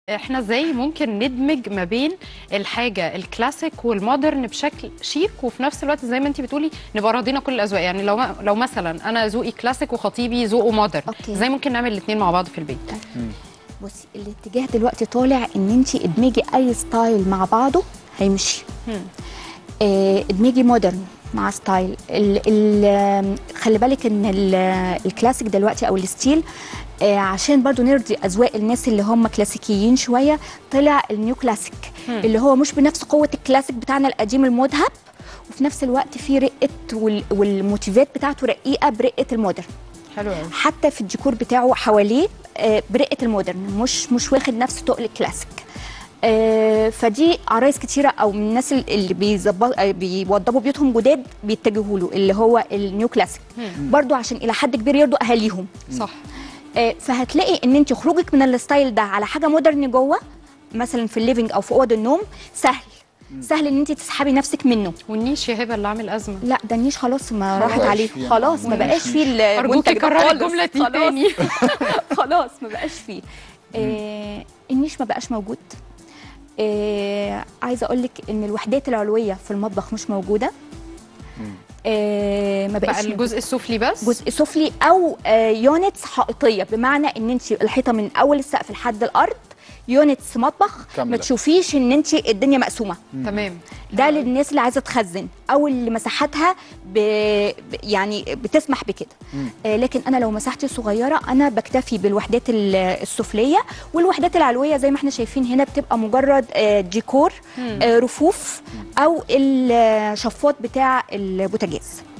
احنا ازاي ممكن ندمج ما بين الحاجه الكلاسيك والمودرن بشكل شيك وفي نفس الوقت زي ما انت بتقولي نبقى راضينا كل الاذواق يعني لو لو مثلا انا ذوقي كلاسيك وخطيبي ذوقه مودرن أوكي. ازاي ممكن نعمل الاثنين مع بعض في البيت بصي الاتجاه دلوقتي طالع ان انت ادمجي اي ستايل مع بعضه هيمشي آه، ادمجي مودرن مع ستايل ال ال خلي بالك ان ال- الكلاسيك دلوقتي او الستيل آه، عشان برضو نرضي اذواق الناس اللي هم كلاسيكيين شويه طلع النيو كلاسيك اللي هو مش بنفس قوه الكلاسيك بتاعنا القديم المذهب وفي نفس الوقت في رقه وال- والموتيفات بتاعته رقيقه برقه المودرن حلو قوي حتى في الديكور بتاعه حواليه آه، برقه المودرن مش مش واخد نفس تقل الكلاسيك آه، فدي عرايس كتيره او من الناس اللي بيظبط آه، بيوضبوا بيوتهم جداد بيتجهوا له اللي هو النيو كلاسيك برضو عشان الى حد كبير يرضوا اهاليهم صح آه، فهتلاقي ان انت خروجك من الستايل ده على حاجه مودرن جوه مثلا في الليفنج او في اوض النوم سهل سهل ان انت تسحبي نفسك منه والنيش يا هبه اللي عامل ازمه لا ده النيش خلاص ما خلاص. راحت عليه فيه خلاص ما يعني بقاش فيه المنتج ارجوكي ده كرري خالص. الجمله دي خلاص. تاني خلاص ما بقاش فيه آه النيش ما بقاش موجود آه عايزه اقول لك ان الوحدات العلويه في المطبخ مش موجوده آه ما بقى بقاش الجزء السفلي بس جزء سفلي او آه يونتس حائطيه بمعنى ان انت الحيطه من اول السقف لحد الارض يونتس مطبخ ما كاملة. تشوفيش ان انت الدنيا مقسومه تمام ده للناس اللي عايزه تخزن او اللي مساحتها ب... ب- يعني بتسمح بكده آه لكن انا لو مساحتي صغيره انا بكتفي بالوحدات ال- السفليه والوحدات العلويه زي ما احنا شايفين هنا بتبقى مجرد آه ديكور آه رفوف او الشفاط بتاع البوتاجاز